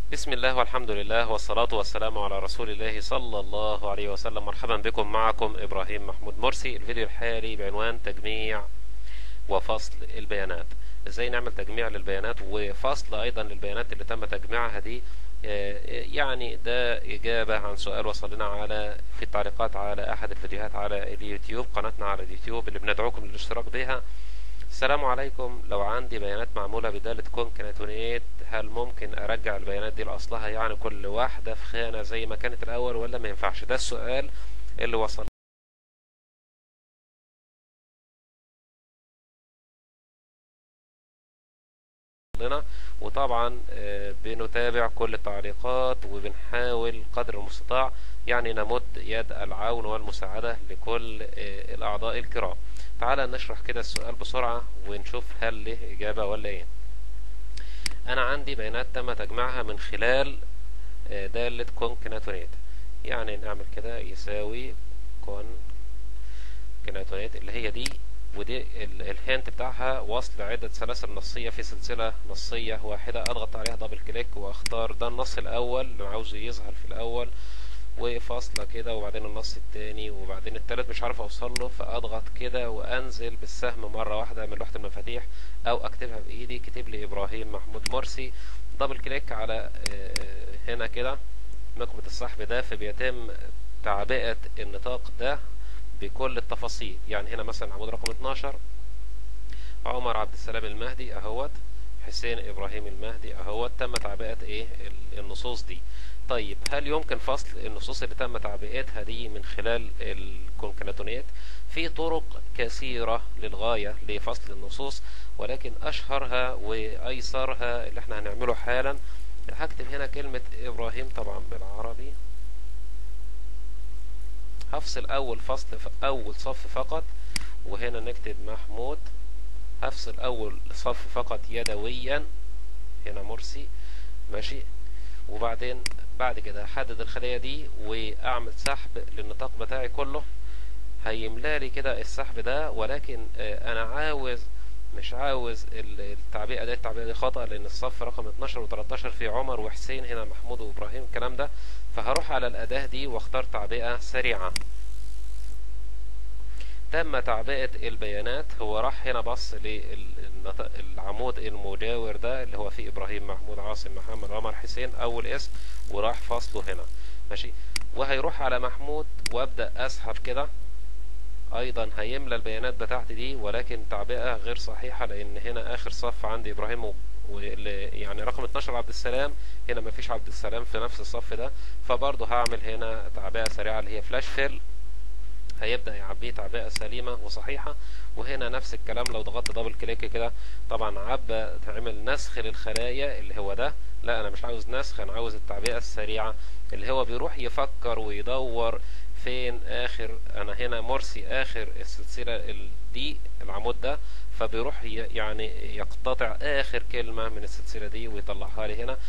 بسم الله والحمد لله والصلاة والسلام على رسول الله صلى الله عليه وسلم مرحبا بكم معكم إبراهيم محمود مرسي الفيديو الحالي بعنوان تجميع وفصل البيانات ازاي نعمل تجميع للبيانات وفصل ايضا للبيانات اللي تم تجميعها دي يعني ده إجابة عن سؤال وصل لنا على في التعليقات على أحد الفيديوهات على اليوتيوب قناتنا على اليوتيوب اللي بندعوكم للاشتراك بها السلام عليكم لو عندي بيانات معمولة بدالة كونكاتونيت هل ممكن أرجع البيانات دي لأصلها يعني كل واحدة في خانة زي ما كانت الأول ولا ما ينفعش ده السؤال اللي وصل لنا وطبعا بنتابع كل التعليقات وبنحاول قدر المستطاع يعني نمد يد العون والمساعدة لكل الأعضاء الكرام تعالى نشرح كده السؤال بسرعة ونشوف هل له إجابة ولا إيه أنا عندي بيانات تم تجميعها من خلال دالة كونكناتونيت يعني نعمل كده يساوي كون كناتونيت اللي هي دي ودي الهنت بتاعها وصل عدة سلاسل نصية في سلسلة نصية واحدة اضغط عليها دبل كليك واختار ده النص الاول اللي عاوزه يظهر في الاول وفاصلة كده وبعدين النص التاني وبعدين التالت مش عارف اوصل له فاضغط كده وانزل بالسهم مرة واحدة من لوحة المفاتيح او اكتبها بايدي كتب لي ابراهيم محمود مرسي دبل كليك على هنا كده نقبة السحب ده فبيتم تعبئة النطاق ده بكل التفاصيل يعني هنا مثلا عمود رقم 12 عمر عبد السلام المهدي اهوت حسين ابراهيم المهدي اهوت تم تعبئة ايه النصوص دي طيب هل يمكن فصل النصوص اللي تم تعبئتها دي من خلال الكونكناتونيت في طرق كثيرة للغاية لفصل النصوص ولكن اشهرها وايسرها اللي احنا هنعمله حالا هكتب هنا كلمة ابراهيم طبعا بالعربي هفصل اول فصل في اول صف فقط وهنا نكتب محمود هفصل اول صف فقط يدويا هنا مرسي ماشي وبعدين بعد كده هحدد الخلية دي واعمل سحب للنطاق بتاعي كله هيملالي كده السحب ده ولكن انا عاوز مش عاوز التعبئة دي التعبئة دي خطأ لأن الصف رقم 12 و13 في عمر وحسين هنا محمود وإبراهيم الكلام ده فهروح على الأداة دي واختار تعبئة سريعة تم تعبئة البيانات هو راح هنا بص للعمود المجاور ده اللي هو فيه إبراهيم محمود عاصم محمد عمر حسين أول اسم وراح فصله هنا ماشي وهيروح على محمود وأبدأ أسحب كده ايضا هيملى البيانات بتاعتي دي ولكن تعبئة غير صحيحة لان هنا اخر صف عندي ابراهيم يعني رقم 12 عبد السلام هنا مفيش عبد السلام في نفس الصف ده فبرضه هعمل هنا تعبئة سريعة اللي هي فلاش فيل هيبدأ يعبيه تعبئة سليمة وصحيحة وهنا نفس الكلام لو ضغطت دبل كليك كده طبعا عبى تعمل نسخ للخلايا اللي هو ده لا انا مش عاوز نسخ انا عاوز التعبئة السريعة اللي هو بيروح يفكر ويدور فين اخر انا هنا مرسي اخر السلسلة دي العمود ده فبيروح يعني يقتطع اخر كلمة من السلسلة دي ويطلعها لي هنا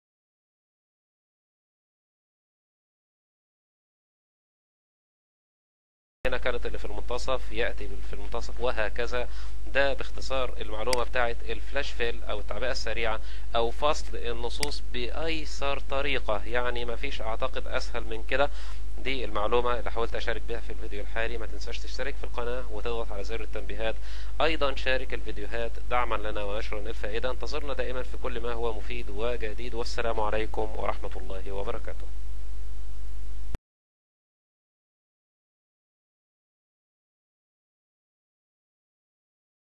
هنا كانت اللي في المنتصف يأتي في المنتصف وهكذا ده باختصار المعلومة بتاعت الفلاش فيل او التعبئة السريعة او فصل النصوص بايسر طريقة يعني مفيش اعتقد اسهل من كده دي المعلومة اللي حاولت أشارك بها في الفيديو الحالي ما تنساش تشترك في القناة وتضغط على زر التنبيهات أيضا شارك الفيديوهات دعما لنا ونشرا للفائدة انتظرنا دائما في كل ما هو مفيد وجديد والسلام عليكم ورحمة الله وبركاته